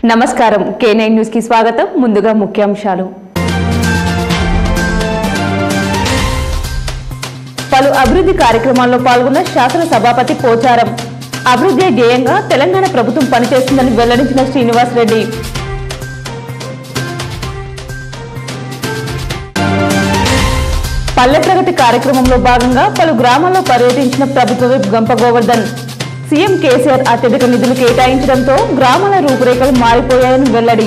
నమస్కారం కే nine news కి స్వాగతం ముందుగా ముఖ్యాంశాలు పలు అభివృద్ధి కార్యక్రమాల్లో పాల్గొన్న శాసన సభాపతి పోచారం అభివృద్ధి ధ్యేయంగా తెలంగాణ ప్రభుత్వం పనిచేస్తుందని వెల్లడించిన శ్రీనివాస్ రెడ్డి పల్లె ప్రగతి కార్యక్రమంలో భాగంగా పలు గ్రామాల్లో పర్యటించిన ప్రభుత్వ విప్ గంప గోవర్ధన్ సీఎం కేసీఆర్ అత్యధిక నిధులు కేటాయించడంతో గ్రామాల రూపురేఖలు మారిపోయాయని వెల్లడి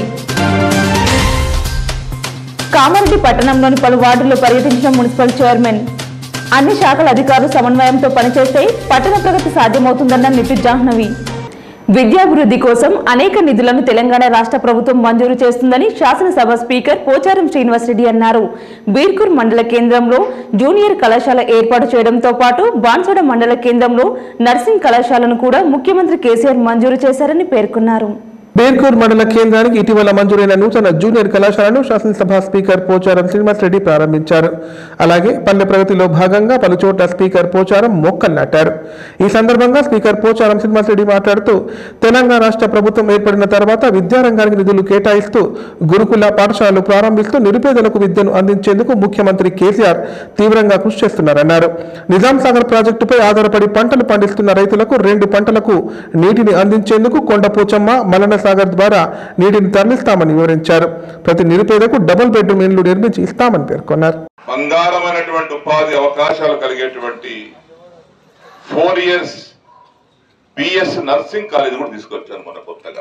కామారెడ్డి పట్టణంలోని పలు వార్డుల్లో పర్యటించిన మున్సిపల్ చైర్మన్ అన్ని శాఖల అధికారులు సమన్వయంతో పనిచేస్తే పట్టణ ప్రగతి సాధ్యమవుతుందన్న నితు జాహ్నవి విద్యాభివృద్ధి కోసం అనేక నిధులను తెలంగాణ రాష్ట్ర ప్రభుత్వం మంజూరు చేస్తుందని శాసనసభ స్పీకర్ పోచారం శ్రీనివాసరెడ్డి అన్నారు బీర్కూర్ మండల కేంద్రంలో జూనియర్ కళాశాల ఏర్పాటు చేయడంతో పాటు బాన్సోడ మండల కేంద్రంలో నర్సింగ్ కళాశాలను కూడా ముఖ్యమంత్రి కేసీఆర్ మంజూరు చేశారని పేర్కొన్నారు బేర్కూర్ మండల కేంద్రానికి ఇటీవల మంజూరైన నూతన జూనియర్ కళాశాలను శాసనసభ స్పీకర్ పోచారం శ్రీనివాసరెడ్డి ప్రారంభించారు అలాగే పల్లె ప్రగతిలో భాగంగా పలుచోట్ల స్పీకర్ పోచారం మొక్కలు నాటారు ఈ సందర్భంగా స్పీకర్ పోచారం శ్రీనివాసరెడ్డి మాట్లాడుతూ తెలంగాణ రాష్ట్ర ప్రభుత్వం ఏర్పడిన తర్వాత విద్యారంగానికి నిధులు కేటాయిస్తూ గురుకుల పాఠశాలలు ప్రారంభిస్తూ నిరుపేదలకు విద్యను అందించేందుకు ముఖ్యమంత్రి కేసీఆర్ తీవ్రంగా కృషి చేస్తున్నారన్నారు నిజాం సాగర్ ప్రాజెక్టుపై ఆధారపడి పంటలు పండిస్తున్న రైతులకు రెండు పంటలకు నీటిని అందించేందుకు కొండపోచమ్మ మలన సాగర్ ద్వారా నీటిని తరలిస్తామని వివరించారు ప్రతి నిరుపేదకు డబుల్ బెడ్రూమ్ ఇళ్లు నిర్మించి ఇస్తామని పేర్కొన్నారు బంగారమైనటువంటి ఉపాధి అవకాశాలు కలిగేటువంటి four years BS nursing college కూడా తీసుకొచ్చాను మన కొత్తగా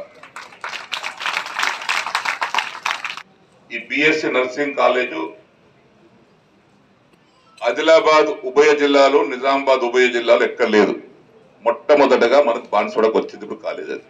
ఈ బిఎస్సి నర్సింగ్ కాలేజు ఆదిలాబాద్ ఉభయ జిల్లాలో నిజామాబాద్ ఉభయ జిల్లాలో ఎక్కడ లేదు మొట్టమొదటగా మనకు బాన్సోడకు వచ్చింది ఇప్పుడు కాలేజ్ అది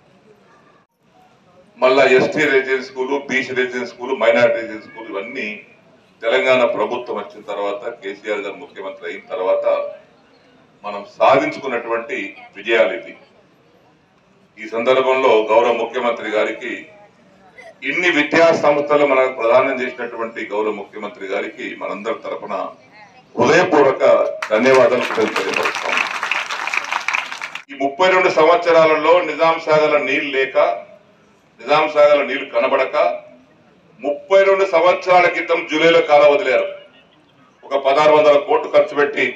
మళ్ళా ST residence school BC residence school minority residence school ఇవన్నీ తెలంగాణ ప్రభుత్వం వచ్చిన తర్వాత కేసీఆర్ గారు ముఖ్యమంత్రి అయిన తర్వాత మనం సాధించుకున్నటువంటి విజయాలు ఇది ఈ సందర్భంలో గౌరవ ముఖ్యమంత్రి గారికి ఇన్ని విద్యా సంస్థలు మనకు ప్రదానం చేసినటువంటి గౌరవ ముఖ్యమంత్రి గారికి మనందరి తరపున హృదయపూర్వక ధన్యవాదాలు తెలియపరుస్తాం ఈ ముప్పై రెండు సంవత్సరాలలో నిజాం సాగర్ల నీళ్లు లేక నిజాం సాగర్ల నీళ్లు కనబడక ముప్పై రెండు సంవత్సరాల క్రితం జూలైలో కాలం వదిలారు ఒక పదహారు వందల కోట్లు ఖర్చు పెట్టి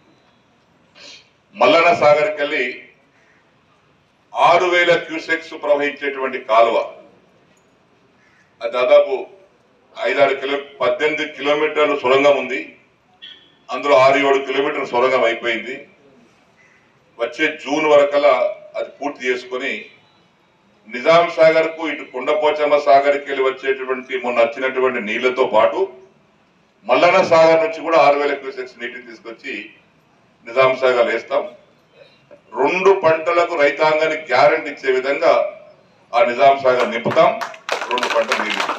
మల్లన సాగర్కి వెళ్ళి ఆరు వేల క్యూసెక్స్ ప్రవహించేటువంటి కాలువ అది దాదాపు ఐదారు కిలో పద్దెనిమిది కిలోమీటర్లు సొరంగం ఉంది అందులో ఆరు ఏడు కిలోమీటర్ల సొరంగం అయిపోయింది వచ్చే జూన్ వరకల్లా అది పూర్తి చేసుకొని నిజాం సాగర్ కు ఇటు కొండపోచమ్మ సాగర్ కి వెళ్ళి వచ్చేటువంటి మొన్న వచ్చినటువంటి నీళ్లతో పాటు మల్లన సాగర్ నుంచి కూడా ఆరు వేల క్యూసెక్స్ నీటిని తీసుకొచ్చి నిజాం సాగర్ వేస్తాం రెండు పంటలకు రైతాంగానికి గ్యారెంటీ ఇచ్చే విధంగా ఆ నిజాం సాగర్ నింపుతాం రెండు పంటలు నీళ్ళు ఇస్తాం.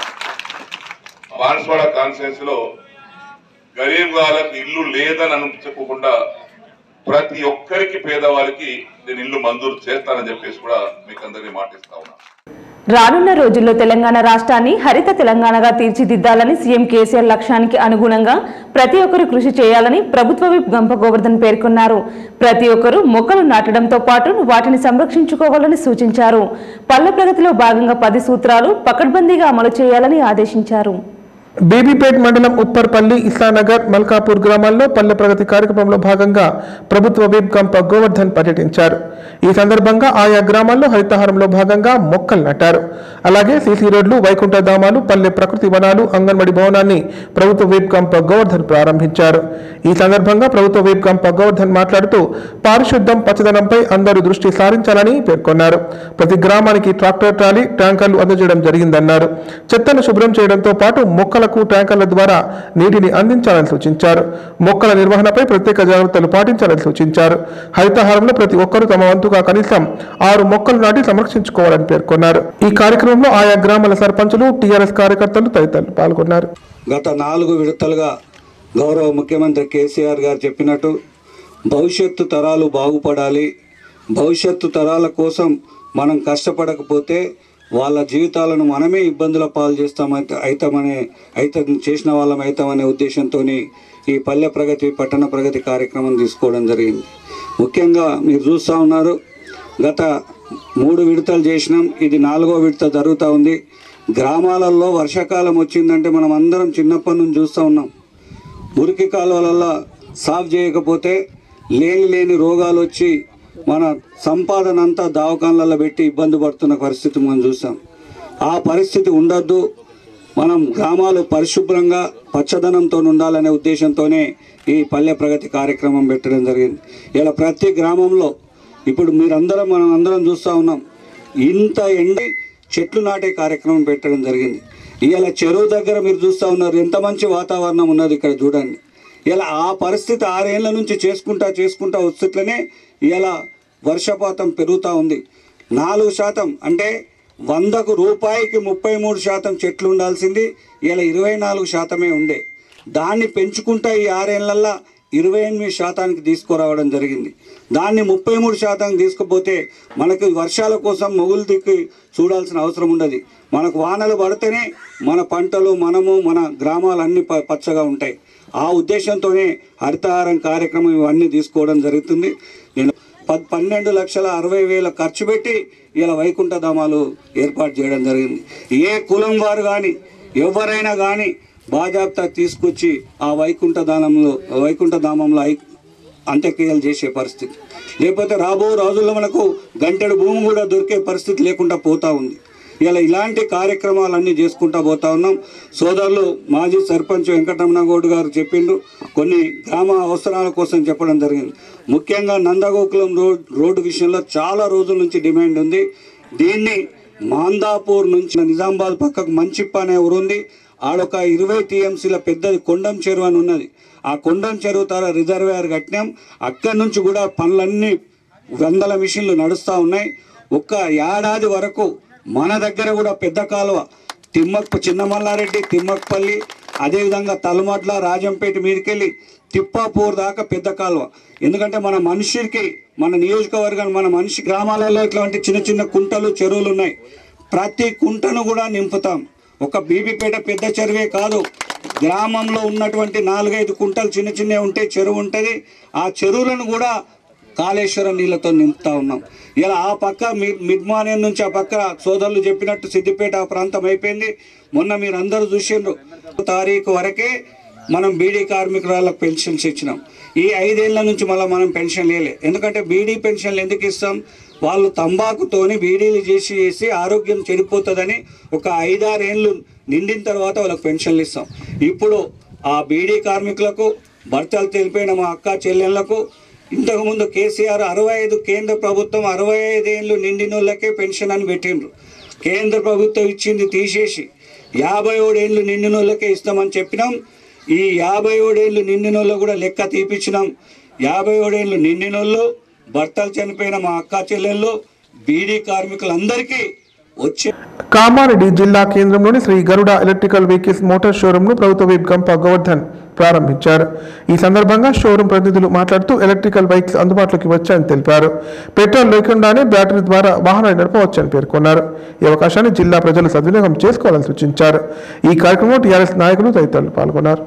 బాన్స్వాడ కాన్ఫరెన్స్ లో గరీబ్ వాళ్ళకి ఇల్లు లేదని అనిపించకుండా ప్రతి ఒక్కరికి పేదవారికి నేను ఇల్లు మంజూరు చేస్తానని చెప్పేసి కూడా మీకు అందరికీ మాటిస్తా ఉన్నా రానున్న రోజుల్లో తెలంగాణ రాష్ట్రాన్ని హరిత తెలంగాణగా తీర్చిదిద్దాలని సీఎం కేసీఆర్ లక్ష్యానికి అనుగుణంగా ప్రతి ఒక్కరూ కృషి చేయాలని ప్రభుత్వ విప్ గంప గోవర్ధన్ పేర్కొన్నారు ప్రతి ఒక్కరూ మొక్కలు నాటడంతో పాటు వాటిని సంరక్షించుకోవాలని సూచించారు పల్లె ప్రగతిలో భాగంగా పది సూత్రాలు పకడ్బందీగా అమలు చేయాలని ఆదేశించారు బేబీపేట్ మండలం ఉప్పర్పల్లి ఇస్లానగర్ మల్కాపూర్ గ్రామాల్లో పల్లె ప్రగతి కార్యక్రమంలో భాగంగా ప్రభుత్వ విప్ గంప గోవర్ధన్ పర్యటించారు ఈ సందర్భంగా ఆయా గ్రామాల్లో హరితహారంలో భాగంగా మొక్కలు నాటారు అలాగే సీసీ రోడ్లు వైకుంఠ ధామాలు పల్లె ప్రకృతి వనాలు అంగన్వాడీ భవనాన్ని ప్రభుత్వ విప్ గంప గోవర్ధన్ ప్రారంభించారు ఈ సందర్భంగా ప్రభుత్వ విప్ గంప గోవర్ధన్ మాట్లాడుతూ పారిశుద్ధం పచ్చదనంపై అందరూ దృష్టి సారించాలని పేర్కొన్నారు ప్రతి గ్రామానికి ట్రాక్టర్ ట్రాలీ ట్యాంకర్లు అందజేయడం జరిగిందన్నారు చెత్తను శుభ్రం చేయడంతో పాటు మొక్కలకు ట్యాంకర్ల ద్వారా నీటిని అందించాలని సూచించారు మొక్కల నిర్వహణపై ప్రత్యేక జాగ్రత్తలు పాటించాలని సూచించారు హరితహారంలో ప్రతి ఒక్కరూ తమ వంతుగా కనీసం ఆరు మొక్కలు నాటి సంరక్షించుకోవాలని పేర్కొన్నారు ఈ కార్యక్రమంలో ఆయా గ్రామాల సర్పంచులు టీఆర్ఎస్ కార్యకర్తలు తదితరులు పాల్గొన్నారు గత నాలుగు విడతలుగా గౌరవ ముఖ్యమంత్రి కేసీఆర్ గారు చెప్పినట్టు భవిష్యత్తు తరాలు బాగుపడాలి భవిష్యత్తు తరాల కోసం మనం కష్టపడకపోతే వాళ్ళ జీవితాలను మనమే ఇబ్బందుల పాలు చేస్తామైతే అవుతామనే అయితే చేసిన వాళ్ళం అవుతామనే ఉద్దేశంతో ఈ పల్లె ప్రగతి పట్టణ ప్రగతి కార్యక్రమం తీసుకోవడం జరిగింది ముఖ్యంగా మీరు చూస్తూ ఉన్నారు గత మూడు విడతలు చేసినాం ఇది నాలుగో విడత జరుగుతూ ఉంది గ్రామాలలో వర్షాకాలం వచ్చిందంటే మనం అందరం చిన్నప్పటి నుంచి చూస్తూ ఉన్నాం మురికి కాలువలలో సాఫ్ చేయకపోతే లేని లేని రోగాలు వచ్చి మన సంపాదన అంతా దవాఖానలలో పెట్టి ఇబ్బంది పడుతున్న పరిస్థితి మనం చూసాం ఆ పరిస్థితి ఉండొద్దు మనం గ్రామాలు పరిశుభ్రంగా పచ్చదనంతో ఉండాలనే ఉద్దేశంతోనే ఈ పల్లె ప్రగతి కార్యక్రమం పెట్టడం జరిగింది ఇలా ప్రతి గ్రామంలో ఇప్పుడు మీరందరం మనం అందరం చూస్తూ ఉన్నాం ఇంత ఎండి చెట్లు నాటే కార్యక్రమం పెట్టడం జరిగింది ఇవాళ చెరువు దగ్గర మీరు చూస్తూ ఉన్నారు ఎంత మంచి వాతావరణం ఉన్నది ఇక్కడ చూడండి ఇలా ఆ పరిస్థితి ఆరేళ్ల నుంచి చేసుకుంటా చేసుకుంటా వస్తుట్లనే ఇలా వర్షపాతం పెరుగుతూ ఉంది నాలుగు శాతం అంటే వందకు రూపాయికి ముప్పై మూడు శాతం చెట్లు ఉండాల్సింది ఇలా ఇరవై నాలుగు శాతమే ఉండే దాన్ని పెంచుకుంటా ఈ ఆరేళ్లల్లో ఇరవై ఎనిమిది శాతానికి తీసుకురావడం జరిగింది దాన్ని ముప్పై మూడు శాతం తీసుకుపోతే మనకు వర్షాల కోసం మొగులు దిక్కు చూడాల్సిన అవసరం ఉండదు మనకు వానలు పడితేనే మన పంటలు మనము మన గ్రామాలు అన్ని ప- పచ్చగా ఉంటాయి ఆ ఉద్దేశంతోనే హరితహారం కార్యక్రమం ఇవన్నీ తీసుకోవడం జరుగుతుంది నేను పద్ పన్నెండు లక్షల అరవై వేల ఖర్చు పెట్టి ఇలా వైకుంఠ ధామాలు ఏర్పాటు చేయడం జరిగింది ఏ కులం వారు కానీ ఎవరైనా కానీ బాజాబ్తా తీసుకొచ్చి ఆ వైకుంఠ దానంలో వైకుంఠ ధామంలో ఐ అంత్యక్రియలు చేసే పరిస్థితి లేకపోతే రాబో రోజుల్లో మనకు గంటెడు భూమి కూడా దొరికే పరిస్థితి లేకుండా పోతా ఉంది ఇలా ఇలాంటి కార్యక్రమాలన్నీ చేసుకుంటా పోతా ఉన్నాం సోదరులు మాజీ సర్పంచ్ వెంకటరమణ గౌడ్ గారు చెప్పిండ్రు కొన్ని గ్రామ అవసరాల కోసం చెప్పడం జరిగింది ముఖ్యంగా నందగోకులం రోడ్ రోడ్డు విషయంలో చాలా రోజుల నుంచి డిమాండ్ ఉంది దీన్ని మాందాపూర్ నుంచి నిజామాబాద్ పక్కకు మంచిప్ప అనే ఊరు ఉంది ఆడొక ఇరవై టీఎంసీల పెద్దది కొండం చెరువు అని ఉన్నది ఆ కొండం చెరువు తర రిజర్వేయర్ కట్టినాం అక్కడి నుంచి కూడా పనులన్నీ వందల మిషన్లు నడుస్తూ ఉన్నాయి ఒక్క ఏడాది వరకు మన దగ్గర కూడా పెద్ద కాలువ తిమ్మక్ చిన్నమల్లారెడ్డి తిమ్మక్పల్లి అదేవిధంగా తలమట్ల రాజంపేట మీదకెళ్ళి తిప్పాపూర్ దాకా పెద్ద కాలువ ఎందుకంటే మన మనుషులకి మన నియోజకవర్గాన్ని మన మనిషి గ్రామాలలో ఇట్లాంటి చిన్న చిన్న కుంటలు చెరువులు ఉన్నాయి ప్రతి కుంటను కూడా నింపుతాం ఒక బీబీపేట పెద్ద చెరువే కాదు గ్రామంలో ఉన్నటువంటి నాలుగైదు కుంటలు చిన్న చిన్నవి ఉంటే చెరువు ఉంటుంది ఆ చెరువులను కూడా కాళేశ్వరం నీళ్ళతో నింపుతా ఉన్నాం ఇలా ఆ పక్క మి- మిడ్మానేం నుంచి ఆ పక్క సోదరులు చెప్పినట్టు సిద్దిపేట ఆ ప్రాంతం అయిపోయింది మొన్న మీరు అందరూ చూసిండ్రు తారీఖు వరకే మనం బీడీ కార్మికురాలకు పెన్షన్స్ ఇచ్చినాం ఈ ఐదేళ్ల నుంచి మళ్ళీ మనం పెన్షన్ లేలే ఎందుకంటే బీడీ పెన్షన్లు ఎందుకు ఇస్తాం వాళ్ళు తంబాకుతోని బీడీలు చేసి చేసి ఆరోగ్యం చెడిపోతుందని ఒక ఐదారేళ్ళు నిండిన తర్వాత వాళ్ళకి పెన్షన్లు ఇస్తాం ఇప్పుడు ఆ బీడీ కార్మికులకు భర్తలు తెలిపిన మా అక్క చెల్లెళ్లకు ఇంతకుముందు కేసీఆర్ అరవై ఐదు కేంద్ర ప్రభుత్వం అరవై ఐదు ఏళ్ళు నిండిన వాళ్ళకే పెన్షన్ అని పెట్టిండ్రు కేంద్ర ప్రభుత్వం ఇచ్చింది తీసేసి యాభై ఏళ్ళు నిండిన వాళ్ళకే ఇస్తామని చెప్పినాం ఈ యాభై ఏళ్ళు నిండిన వాళ్ళు కూడా లెక్క తీపిచ్చినాం యాభై ఏళ్ళు నిండిన వాళ్ళు భర్తలు చనిపోయిన మా అక్క చెల్లెళ్ళు బీడీ కార్మికులందరికీ వచ్చే కామారెడ్డి జిల్లా కేంద్రంలోని Sri Garuda electrical vehicles motor షోరూంను ప్రభుత్వ విప్ గంప గోవర్ధన్ ప్రారంభించారు ఈ సందర్భంగా షోరూం ప్రతినిధులు మాట్లాడుతూ ఎలక్ట్రికల్ బైక్స్ అందుబాటులోకి వచ్చాయని తెలిపారు పెట్రోల్ లేకుండానే బ్యాటరీ ద్వారా వాహనాలు నడపవచ్చని పేర్కొన్నారు ఈ అవకాశాన్ని జిల్లా ప్రజలు సద్వినియోగం చేసుకోవాలని సూచించారు ఈ కార్యక్రమంలో టీఆర్ఎస్ నాయకులు తదితరులు పాల్గొన్నారు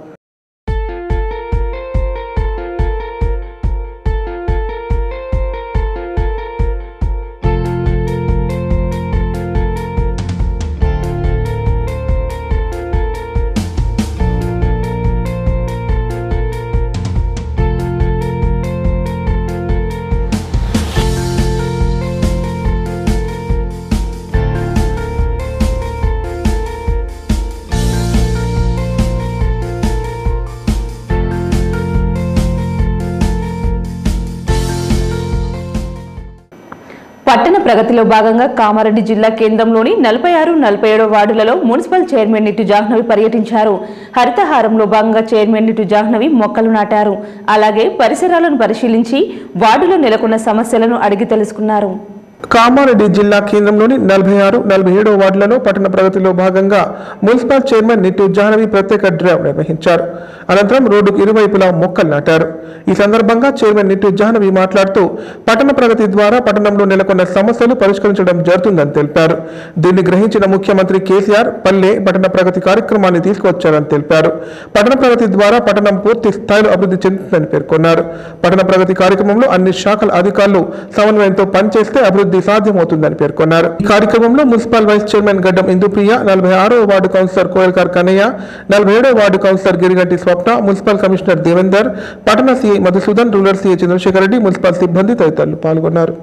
పట్టణ ప్రగతిలో భాగంగా కామారెడ్డి జిల్లా కేంద్రంలోని నలభై ఆరు నలభై ఏడో వార్డులలో మున్సిపల్ చైర్మన్ నిట్టు జాహ్నవి పర్యటించారు హరితహారంలో భాగంగా చైర్మన్ నిట్టు జాహ్నవి మొక్కలు నాటారు అలాగే పరిసరాలను పరిశీలించి వార్డులో నెలకొన్న సమస్యలను అడిగి తెలుసుకున్నారు కామారెడ్డి జిల్లా కేంద్రంలోని నలభై ఆరు నలభై ఏడో వార్డులలో పట్టణ ప్రగతిలో భాగంగా మున్సిపల్ చైర్మన్ నిట్టు జాహ్నవి ప్రత్యేక డ్రైవ్ నిర్వహించారు అనంతరం రోడ్డుకు ఇరువైపులా మొక్కలు నాటారు ఈ సందర్భంగా చైర్మన్ నిట్టు జాహ్నవి మాట్లాడుతూ పట్టణ ప్రగతి ద్వారా పట్టణంలో నెలకొన్న సమస్యలు పరిష్కరించడం జరుగుతుందని తెలిపారు దీన్ని గ్రహించిన ముఖ్యమంత్రి కేసీఆర్ పల్లె పట్టణ ప్రగతి కార్యక్రమాన్ని తీసుకువచ్చారని తెలిపారు పట్టణ ప్రగతి ద్వారా పట్టణం పూర్తి స్థాయిలో అభివృద్ధి చెందుతుందని పేర్కొన్నారు పట్టణ ప్రగతి కార్యక్రమంలో అన్ని శాఖల అధికారులు సమన్వయంతో పనిచేస్తే అభివృద్ధి అభివృద్ధి సాధ్యమవుతుందని పేర్కొన్నారు ఈ కార్యక్రమంలో మున్సిపల్ వైస్ చైర్మన్ గడ్డం ఇందుప్రియ నలభై ఆరో వార్డు కౌన్సిలర్ కోయల్కర్ కన్నయ్య నలభై ఏడో ward councillor Giriganti Swapna municipal commissioner Devender పట్టణ CI Madhusudan rural CI Chandrasekhar Reddy municipal సిబ్బంది తదితరులు పాల్గొన్నారు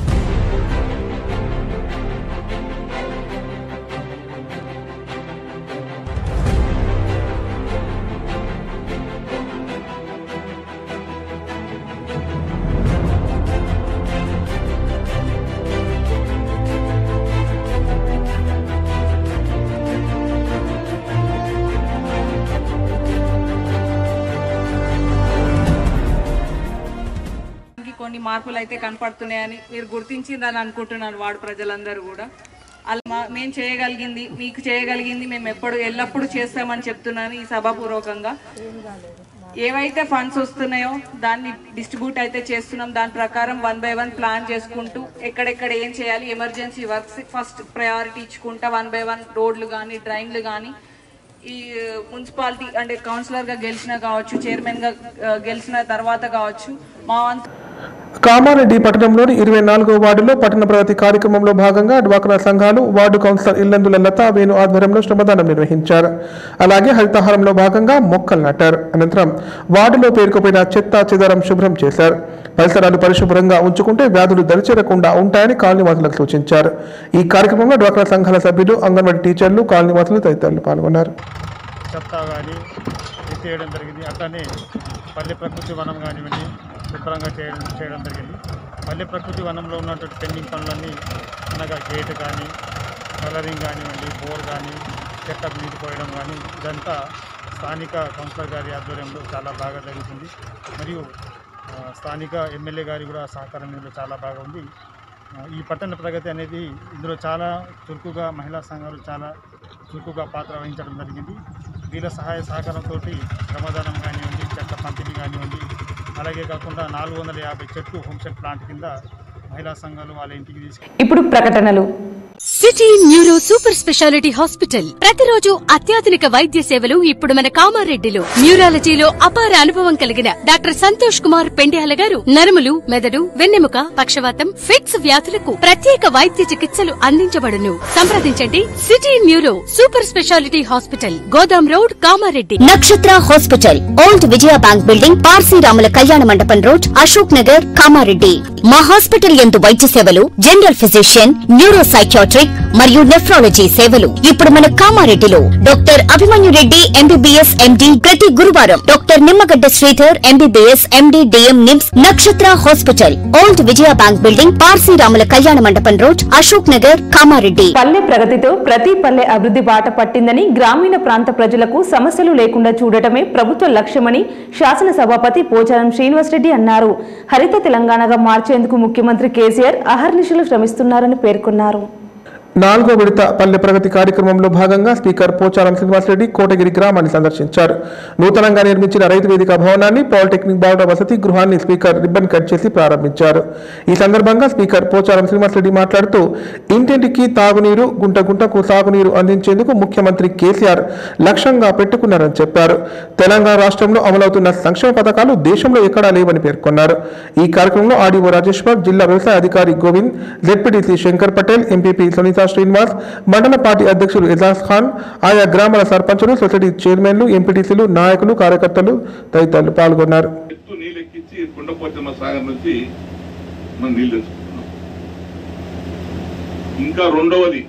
మనకి కొన్ని మార్పులు అయితే కనపడుతున్నాయని మీరు గుర్తించిందని అనుకుంటున్నాను వాడు ప్రజలందరూ కూడా అలా మా- మేము చేయగలిగింది మీకు చేయగలిగింది మేము ఎప్పుడు ఎల్లప్పుడూ చేస్తామని చెప్తున్నాను ఈ సభాపూర్వకంగా ఏవైతే ఫండ్స్ వస్తున్నాయో దాన్ని డిస్ట్రిబ్యూట్ అయితే చేస్తున్నాం దాని ప్రకారం వన్ బై వన్ ప్లాన్ చేసుకుంటూ ఎక్కడెక్కడ ఏం చేయాలి ఎమర్జెన్సీ వర్క్స్ ఫస్ట్ ప్రయారిటీ ఇచ్చుకుంటా వన్ బై వన్ రోడ్లు కానీ డ్రైన్లు కానీ ఈ మున్సిపాలిటీ అంటే కౌన్సిలర్ గా గెలిచిన కావచ్చు చైర్మన్ గా ఆ, గెలిచిన తర్వాత కావచ్చు మా వంతు కామారెడ్డి పట్టణంలోని ఇరవై నాలుగో వార్డులో పట్టణ ప్రగతి కార్యక్రమంలో భాగంగా డ్వాక్రా సంఘాలు వార్డు కౌన్సిలర్ ఇల్లందుల లత వేణు ఆధ్వర్యంలో శ్రమదానం నిర్వహించారు అలాగే హరితహారంలో భాగంగా మొక్కలు నాటారు అనంతరం వార్డులో పేరుకుపోయిన చెత్త చెదారం శుభ్రం చేశారు పరిసరాలు పరిశుభ్రంగా ఉంచుకుంటే వ్యాధులు దరిచేరకుండా ఉంటాయని కాలనీవాసులకు సూచించారు ఈ కార్యక్రమంలో డ్వాక్రా సంఘాల సభ్యులు అంగన్వాడీ టీచర్లు కాలనీవాసులు తదితరులు పాల్గొన్నారు చెత్త కానీ ఎత్తేయడం జరిగింది అట్లానే పల్లె ప్రకృతి వనం కానివ్వండి శుభ్రంగా చేయడం చేయడం జరిగింది పల్లె ప్రకృతి వనంలో ఉన్నటువంటి పెండింగ్ పనులన్నీ అనగా గేట్ కానీ కలరింగ్ కానివ్వండి బోర్ కానీ చెత్త నీటి పోయడం కానీ ఇదంతా స్థానిక కౌన్సిలర్ గారి ఆధ్వర్యంలో చాలా బాగా జరుగుతుంది మరియు ఆ, స్థానిక ఎమ్మెల్యే గారి కూడా సహకారం ఇందులో చాలా బాగా ఉంది ఆ, ఈ పట్టణ ప్రగతి అనేది ఇందులో చాలా చురుకుగా మహిళా సంఘాలు చాలా చురుకుగా పాత్ర వహించడం జరిగింది వీళ్ళ సహాయ సహకారంతో శ్రమదానం కానివ్వండి చెత్త పంపిణీ కానివ్వండి అలాగే కాకుండా నాలుగు వందల యాభై చెట్లు హోమ్సెట్ ప్లాంట్ కింద మహిళా సంఘాలు వాళ్ళ ఇంటికి తీసుకు ఇప్పుడు ప్రకటనలు city neuro super speciality hospital ప్రతిరోజు అత్యాధునిక వైద్య సేవలు ఇప్పుడు మన కామారెడ్డిలో న్యూరాలజీలో అపార అనుభవం కలిగిన డాక్టర్ సంతోష్ కుమార్ పెండ్యాల గారు నరములు మెదడు వెన్నెముక పక్షవాతం ఫిట్స్ వ్యాధులకు ప్రత్యేక వైద్య చికిత్సలు అందించబడును సంప్రదించండి city neuro super speciality hospital Godam road Kamareddy Nakshatra hospital old Vijaya bank building పార్సీరాముల కళ్యాణ మండపం రోడ్ అశోక్ నగర్ కామారెడ్డి మా హాస్పిటల్ యందు వైద్య సేవలు జనరల్ ఫిజిషియన్ న్యూరో సైకియాట్రిక్ మరియు నెఫ్రాలజీ సేవలు ఇప్పుడు మన కామారెడ్డిలో doctor Abhimanyu Reddy MBBS MD ప్రతి గురువారం doctor Nimmagadda Sridhar MBBS MD DM NIMS Nakshatra hospital old Vijaya bank building పార్సీరాముల కళ్యాణ మండపం రోడ్ అశోక్ నగర్ కామారెడ్డి పల్లె ప్రగతితో ప్రతి పల్లె అభివృద్ధి బాట పట్టిందని గ్రామీణ ప్రాంత ప్రజలకు సమస్యలు లేకుండా చూడటమే ప్రభుత్వ లక్ష్యమని శాసన సభాపతి పోచారం శ్రీనివాసరెడ్డి అన్నారు హరిత తెలంగాణగా మార్చేందుకు ముఖ్యమంత్రి కేసీఆర్ అహర్నిశలు శ్రమిస్తున్నారని పేర్కొన్నారు నాలుగో విడత పల్లె ప్రగతి కార్యక్రమంలో భాగంగా స్పీకర్ పోచారం శ్రీనివాసరెడ్డి కోటగిరి గ్రామాన్ని సందర్శించారు నూతనంగా నిర్మించిన రైతు వేదిక భవనాన్ని పాలిటెక్నిక్ బాలుడ వసతి గృహాన్ని స్పీకర్ రిబ్బన్ కట్ చేసి ప్రారంభించారు ఈ సందర్భంగా స్పీకర్ పోచారం శ్రీనివాసరెడ్డి మాట్లాడుతూ ఇంటింటికి తాగునీరు గుంట గుంటకు సాగునీరు అందించేందుకు ముఖ్యమంత్రి కేసీఆర్ లక్ష్యంగా పెట్టుకున్నారని చెప్పారు తెలంగాణ రాష్ట్రంలో అమలవుతున్న సంక్షేమ పథకాలు దేశంలో ఎక్కడా లేవని పేర్కొన్నారు ఈ కార్యక్రమంలో ఆర్డీఓ రాజేశ్వర్ జిల్లా వ్యవసాయ అధికారి గోవింద్ జెడ్పీటీసీ శంకర్ పటేల్ ఎంపీపీ సునీత శ్రీనివాస్ మండల పార్టీ అధ్యక్షులు ఎజాజ్ ఖాన్ ఆయా గ్రామాల సర్పంచులు సొసైటీ చైర్మన్లు ఎంపీటీసీలు నాయకులు కార్యకర్తలు తదితరులు పాల్గొన్నారు ఎత్తు నీళ్ళు ఎక్కించి కుండపోచమ్మ సాగర్ నుంచి మనం నీళ్ళు తెచ్చుకుంటున్నాం ఇంకా రెండవది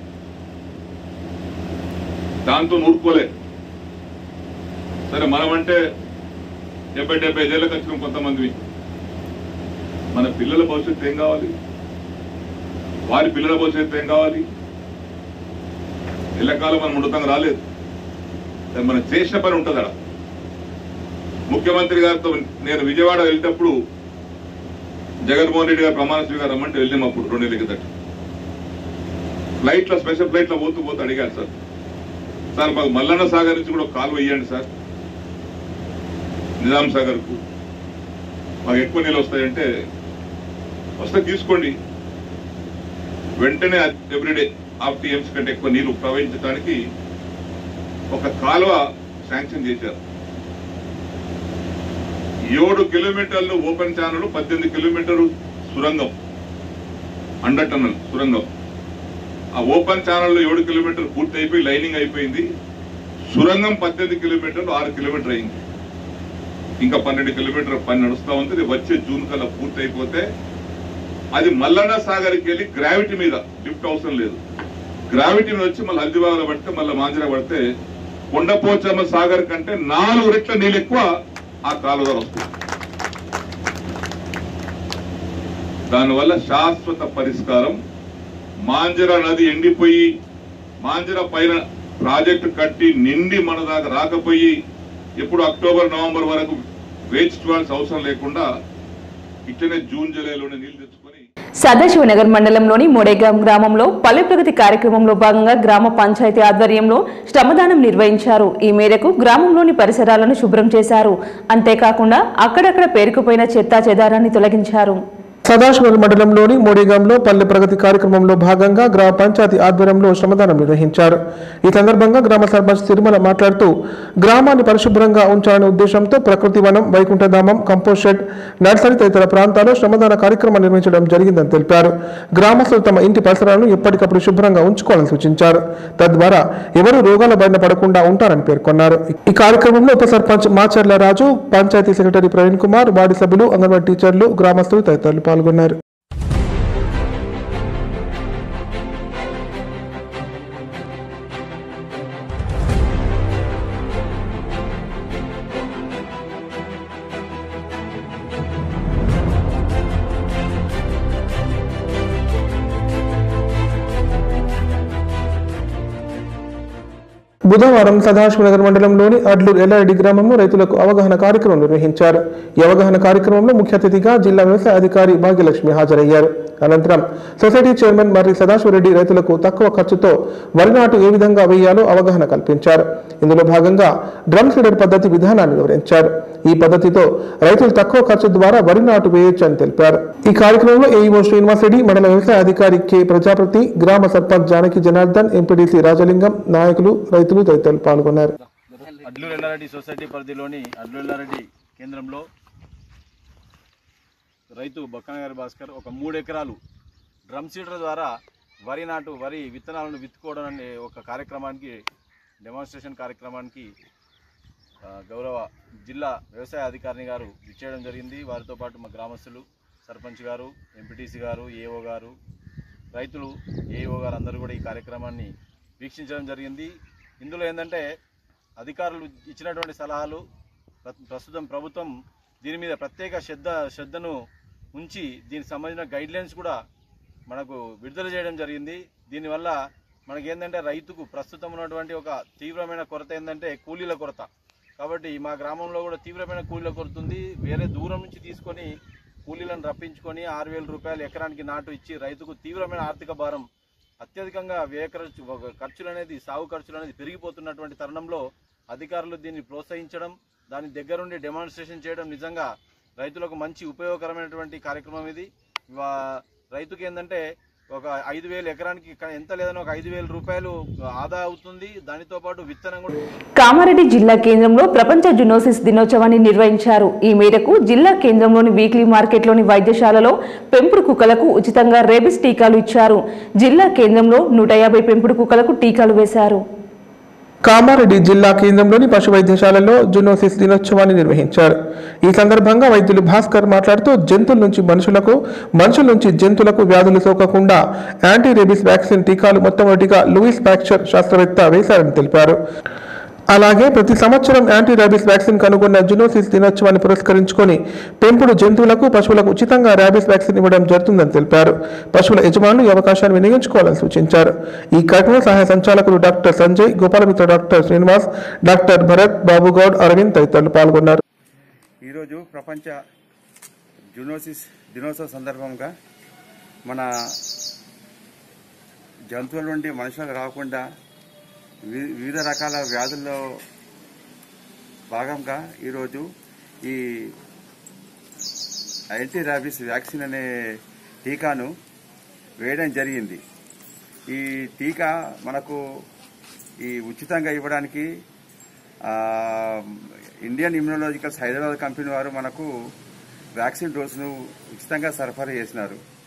దాంతో నూరుకోలే సరే మనమంటే డెబ్బై డెబ్బై ఐదేళ్ళకి వచ్చిన కొంతమంది మన పిల్లల భవిష్యత్తు ఏం కావాలి వారి పిల్లల భవిష్యత్తు ఏం కావాలి ఎల్లకాలం మనం ఉండటం రాలేదు కానీ మనం చేసిన పని ఉంటుంది అక్కడ ముఖ్యమంత్రి గారితో నేను విజయవాడ వెళ్ళేటప్పుడు జగన్మోహన్ రెడ్డి గారు ప్రమాణ స్వీకారం రమ్మంటే వెళ్ళాం అప్పుడు రెండు నెలల కిందట ఫ్లైట్ లో స్పెషల్ ఫ్లైట్ లో పోతూ పోతూ అడిగారు సార్ సార్ మాకు మల్లన్న సాగర్ నుంచి కూడా ఒక కాలువ వేయండి సార్ నిజాం సాగర్ కు మాకు ఎక్కువ నీళ్ళు వస్తాయంటే వస్తే తీసుకోండి వెంటనే ఎవ్రీడే హాఫ్ టీఎంసీ కంటే ఎక్కువ నీళ్లు ప్రవహించడానికి ఒక కాలువ శాంక్షన్ చేశారు ఏడు కిలోమీటర్లు ఓపెన్ ఛానల్ పద్దెనిమిది కిలోమీటర్లు సురంగం అండర్ టన్నల్ సురంగం ఆ ఓపెన్ ఛానల్లో ఏడు కిలోమీటర్లు పూర్తి అయిపోయి లైనింగ్ అయిపోయింది సురంగం పద్దెనిమిది కిలోమీటర్లు ఆరు కిలోమీటర్ అయింది ఇంకా పన్నెండు కిలోమీటర్ పని నడుస్తా ఉంది ఇది వచ్చే జూన్ కల్లా పూర్తి అయిపోతే అది మల్లన్న సాగర్కి వెళ్ళి గ్రావిటీ మీద లిఫ్ట్ అవసరం లేదు గ్రావిటీ మీద వచ్చి మళ్ళీ హల్దిబాగ్లో పడితే మళ్ళీ మాంజరా పడితే కొండపోచమ్మ సాగర్ కంటే నాలుగు రెట్ల నీళ్ళు ఎక్కువ ఆ కాలువ ద్వారా వస్తుంది దానివల్ల శాశ్వత పరిష్కారం మాంజరా నది ఎండిపోయి మాంజరా పైన ప్రాజెక్టు కట్టి నిండి మన దాకా రాకపోయి ఎప్పుడు అక్టోబర్ నవంబర్ వరకు వేచి చూడాల్సిన అవసరం లేకుండా ఇట్లనే జూన్ జూలైలోనే నీళ్లు తెచ్చుకొని సదాశివనగర్ మండలంలోని మోడేగాం గ్రామంలో పల్లె ప్రగతి కార్యక్రమంలో భాగంగా గ్రామ పంచాయతీ ఆధ్వర్యంలో శ్రమదానం నిర్వహించారు ఈ మేరకు గ్రామంలోని పరిసరాలను శుభ్రం చేశారు అంతేకాకుండా అక్కడక్కడ పేరుకుపోయిన చెత్తా చెదారాన్ని తొలగించారు సదాశివల్ మండలంలోని మోడిగాంలో పల్లె ప్రగతి కార్యక్రమంలో భాగంగా గ్రామ పంచాయతీ ఆధ్వర్యంలో శ్రమదానం నిర్వహించారు ఈ సందర్భంగా గ్రామ సర్పంచ్ తిరుమల మాట్లాడుతూ గ్రామాన్ని పరిశుభ్రంగా ఉంచాలనే ఉద్దేశంతో ప్రకృతి వనం వైకుంఠధామం కంపోస్ట్ షెడ్ నర్సరీ తదితర ప్రాంతాల్లో శ్రమదాన కార్యక్రమం నిర్వహించడం జరిగిందని తెలిపారు గ్రామస్తులు తమ ఇంటి పరిసరాలను ఎప్పటికప్పుడు శుభ్రంగా ఉంచుకోవాలని సూచించారు తద్వారా ఎవరు రోగాల బారిన పడకుండా ఉంటారని పేర్కొన్నారు ఈ కార్యక్రమంలో ఉప సర్పంచ్ మాచర్ల రాజు పంచాయతీ సెక్రటరీ ప్రవీణ్ కుమార్ వార్డు సభ్యులు అంగన్వాడీ టీచర్లు గ్రామస్తులు తదితరులు పాల్గొన్నారు బుధవారం సదాశివనగర్ మండలంలోని అడ్లూరు ఎల్లారెడ్డి గ్రామంలో రైతులకు అవగాహన కార్యక్రమం నిర్వహించారు ఈ అవగాహన కార్యక్రమంలో ముఖ్య అతిథిగా జిల్లా వ్యవసాయ అధికారి భాగ్యలక్ష్మి హాజరయ్యారు అనంతరం సొసైటీ చైర్మన్ మర్రి సదాశివరెడ్డి రైతులకు తక్కువ ఖర్చుతో వరి నాటు ఏ విధంగా వేయాలో అవగాహన కల్పించారు ఇందులో భాగంగా డ్రమ్ సీడర్ పద్ధతి విధానాన్ని వివరించారు ఈ పద్ధతితో రైతులు తక్కువ ఖర్చు ద్వారా వరి నాటు వేయొచ్చు అని తెలిపారు ఈ కార్యక్రమంలో ఏఈఓ శ్రీనివాస్ రెడ్డి మండల వ్యవసాయ అధికారి కె ప్రజాపతి గ్రామ సర్పంచ్ జానకి జనార్దన్ ఎంపీడీసీ రాజలింగం నాయకులు రైతులు తదితరులు పాల్గొన్నారు అడ్లూరు ఎల్లారెడ్డి సొసైటీ పరిధిలోని అడ్లూరు ఎల్లారెడ్డి కేంద్రంలో రైతు బొక్కనగారి భాస్కర్ ఒక మూడు ఎకరాలు డ్రమ్ సీడర్ ద్వారా వరి నాటు వరి విత్తనాలను విత్తుకోవడం అనే ఒక కార్యక్రమానికి డెమాన్స్ట్రేషన్ కార్యక్రమానికి ఆ, గౌరవ జిల్లా వ్యవసాయ అధికారిని గారు ఇచ్చేయడం జరిగింది వారితో పాటు మా గ్రామస్తులు సర్పంచ్ గారు ఎంపీటీసీ గారు ఏఓ గారు రైతులు ఏఓ గారు అందరూ కూడా ఈ కార్యక్రమాన్ని వీక్షించడం జరిగింది ఇందులో ఏంటంటే అధికారులు ఇచ్చినటువంటి సలహాలు ప్ర- ప్రస్తుతం ప్రభుత్వం దీని మీద ప్రత్యేక శ్రద్ధ శ్రద్ధను ఉంచి దీనికి సంబంధించిన గైడ్లైన్స్ కూడా మనకు విడుదల చేయడం జరిగింది దీనివల్ల మనకి ఏంటంటే రైతుకు ప్రస్తుతం ఉన్నటువంటి ఒక తీవ్రమైన కొరత ఏంటంటే కూలీల కొరత కాబట్టి మా గ్రామంలో కూడా తీవ్రమైన కూలీల కొరత ఉంది వేరే దూరం నుంచి తీసుకొని కూలీలను రప్పించుకొని ఆరు వేల రూపాయలు ఎకరానికి నాటు ఇచ్చి రైతుకు తీవ్రమైన ఆర్థిక భారం అత్యధికంగా వ్యయ ఖర్చు ఒక ఖర్చులు అనేది సాగు ఖర్చులు అనేది పెరిగిపోతున్నటువంటి తరుణంలో అధికారులు దీన్ని ప్రోత్సహించడం దాని దగ్గరుండి డెమాన్స్ట్రేషన్ చేయడం నిజంగా రైతులకు మంచి ఉపయోగకరమైనటువంటి కార్యక్రమం ఇది వా- రైతుకి ఏంటంటే ఒక ఐదు వేలు ఎకరానికి క- ఎంత లేదని ఒక ఐదు వేల రూపాయలు ఆదా అవుతుంది దానితో పాటు విత్తనం కూడా కామారెడ్డి జిల్లా కేంద్రంలో ప్రపంచ జునోసిస్ దినోత్సవాన్ని నిర్వహించారు ఈ మేరకు జిల్లా కేంద్రంలోని వీక్లీ మార్కెట్లోని వైద్యశాలలో పెంపుడు కుక్కలకు ఉచితంగా రేబిస్ టీకాలు ఇచ్చారు జిల్లా కేంద్రంలో నూట యాభై పెంపుడు కుక్కలకు టీకాలు వేశారు కామారెడ్డి జిల్లా కేంద్రంలోని పశు వైద్యశాలలో జునోసిస్ దినోత్సవాన్ని నిర్వహించారు ఈ సందర్భంగా వైద్యులు భాస్కర్ మాట్లాడుతూ జంతువుల నుంచి మనుషులకు మనుషుల నుంచి జంతువులకు వ్యాధులు సోకకుండా యాంటీ రేబిస్ వ్యాక్సిన్ టీకాలు మొట్టమొదటిగా లూయిస్ ప్యాక్చర్ శాస్త్రవేత్త వేశారని తెలిపారు అలాగే ప్రతి సంవత్సరం యాంటీ ర్యాబిస్ వ్యాక్సిన్ కనుగొన్న జునోసిస్ దినోత్సవాన్ని పురస్కరించుకొని పెంపుడు జంతువులకు పశువులకు ఉచితంగా ర్యాబిస్ వ్యాక్సిన్ ఇవ్వడం జరుగుతుందని తెలిపారు పశువుల యజమానులు ఈ అవకాశాన్ని వినియోగించుకోవాలని సూచించారు ఈ కార్యక్రమంలో సహాయ సంచాలకులు doctor Sanjay Gopalamitra doctor Srinivas doctor Bharath Babugoud Aravind తదితరులు పాల్గొన్నారు ఈరోజు ప్రపంచ జునోసిస్ దినోత్సవ సందర్భంగా మన జంతువుల నుండి మనుషులకు రాకుండా వి- వివిధ రకాల వ్యాధుల్లో భాగంగా ఈరోజు ఈ యాంటీ ర్యాబిస్ వ్యాక్సిన్ అనే టీకాను వేయడం జరిగింది ఈ టీకా మనకు ఈ ఉచితంగా ఇవ్వడానికి ఆ, ఇండియన్ ఇమ్యునలాజికల్స్ హైదరాబాద్ కంపెనీ వారు మనకు వ్యాక్సిన్ డోసును ఉచితంగా సరఫరా చేసినారు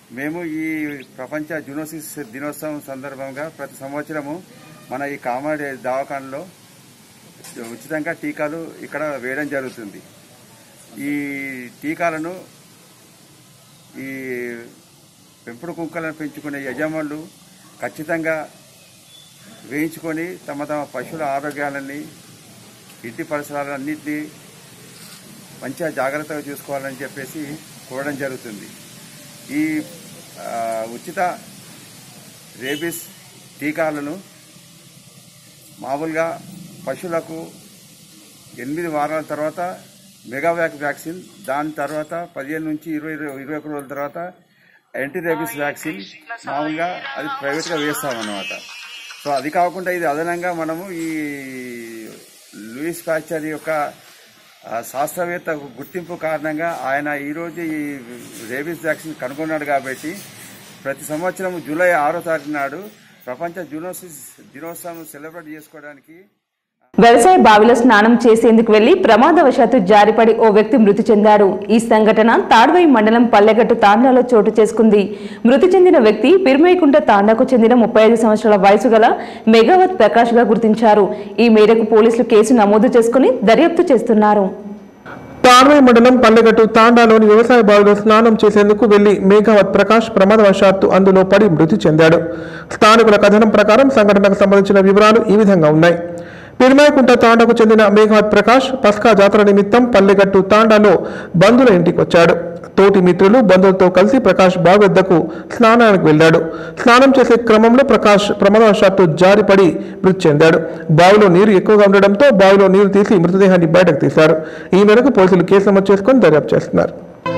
మేము ఈ ప్రపంచ జునోసిస్ దినోత్సవం సందర్భంగా ప్రతి సంవత్సరము మన ఈ కామారెడ్డి దవాఖానలో ఉచితంగా టీకాలు ఇక్కడ వేయడం జరుగుతుంది ఈ టీకాలను ఈ పెంపుడు కుక్కలను పెంచుకునే యజమానులు ఖచ్చితంగా వేయించుకొని తమ తమ పశువుల ఆరోగ్యాలని ఇంటి పరిసరాలన్నింటినీ మంచిగా జాగ్రత్తగా చూసుకోవాలని చెప్పేసి కోరడం జరుగుతుంది ఈ ఆ, ఉచిత రేబిస్ టీకాలను మామూలుగా పశువులకు ఎనిమిది వారాల తర్వాత మెగావ్యాక్ వ్యాక్సిన్ దాని తర్వాత పదిహేను నుంచి ఇరవై ఇరవై ఒక రోజుల తర్వాత యాంటీ రేబిస్ వ్యాక్సిన్ మామూలుగా అది ప్రైవేట్గా వేస్తామన్నమాట సో అది కాకుండా ఇది అదనంగా మనము ఈ లూయిస్ ప్యాచర్ యొక్క ఆ, శాస్త్రవేత్త గుర్తింపు కారణంగా ఆయన ఈరోజు ఈ రేబీస్ వ్యాక్సిన్ కనుగొన్నాడు కాబట్టి ప్రతి సంవత్సరం జూలై ఆరో తారీఖు నాడు ప్రపంచ జూనోసిస్ దినోత్సవం సెలబ్రేట్ చేసుకోవడానికి వ్యవసాయ బావిలో స్నానం చేసేందుకు వెళ్లి ప్రమాదవశాత్తు జారిపడి ఓ వ్యక్తి మృతి చెందాడు ఈ సంఘటన తాడ్వై మండలం పల్లెగట్టు తాండాలో చోటు చేసుకుంది మృతి చెందిన వ్యక్తి పిర్మేకుంట తాండాకు చెందిన ముప్పై ఐదు సంవత్సరాల వయసు గల మెగావత్ ప్రకాష్ గా గుర్తించారు ఈ మేరకు పోలీసులు కేసు నమోదు చేసుకుని దర్యాప్తు చేస్తున్నారు తార్వై మండలం పల్లెగట్టు తాండాలోని వ్యవసాయ బావిలో స్నానం చేసేందుకు వెళ్లి మేఘావత్ ప్రకాష్ ప్రమాదవశాత్తు అందులో పడి మృతి చెందాడు స్థానికుల కథనం ప్రకారం సంఘటనకు సంబంధించిన వివరాలు ఈ విధంగా ఉన్నాయి పిరిమాయకుంట తాండాకు చెందిన మేఘావత్ ప్రకాష్ పస్కా జాతర నిమిత్తం పల్లెగట్టు తాండాలో బంధువుల ఇంటికి వచ్చాడు తోటి మిత్రులు బంధువులతో కలిసి ప్రకాష్ బావి వద్దకు స్నానానికి వెళ్ళాడు స్నానం చేసే క్రమంలో ప్రకాష్ ప్రమాదవశాత్తు జారిపడి మృతి చెందాడు బావిలో నీరు ఎక్కువగా ఉండడంతో బావిలో నీరు తీసి మృతదేహాన్ని బయటకు తీశారు ఈ మేరకు పోలీసులు కేసు నమోదు చేసుకుని దర్యాప్తు చేస్తున్నారు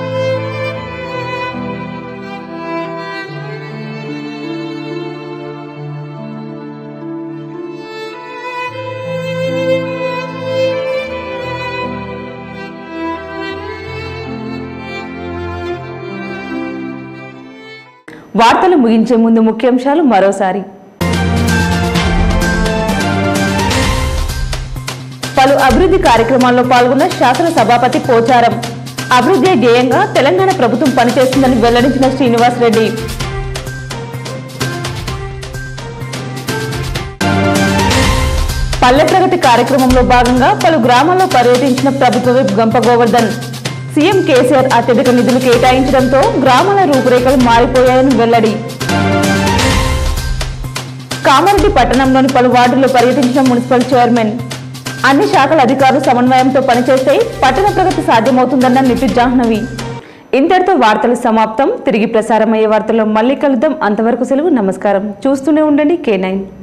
వార్తలు ముగించే ముందు ముఖ్యాంశాలు మరోసారి పలు అభివృద్ధి కార్యక్రమాల్లో పాల్గొన్న శాసన సభాపతి పోచారం అభివృద్ధి ధ్యేయంగా తెలంగాణ ప్రభుత్వం పనిచేస్తుందని వెల్లడించిన శ్రీనివాస్ రెడ్డి పల్లె ప్రగతి కార్యక్రమంలో భాగంగా పలు గ్రామాల్లో పర్యటించిన ప్రభుత్వ విప్ గంప గోవర్ధన్ సీఎం కేసీఆర్ అత్యధిక నిధులు కేటాయించడంతో గ్రామాల రూపురేఖలు మారిపోయాయని వెల్లడి కామారెడ్డి పట్టణంలోని పలు వార్డుల్లో పర్యటించిన మున్సిపల్ చైర్మన్ అన్ని శాఖల అధికారులు సమన్వయంతో పనిచేస్తే పట్టణ ప్రగతి సాధ్యమవుతుందన్న నితు జాహ్నవి ఇంతటితో వార్తలు సమాప్తం తిరిగి ప్రసారమయ్యే వార్తల్లో మళ్ళీ కలుద్దాం అంతవరకు సెలవు నమస్కారం చూస్తూనే ఉండండి కే నైన్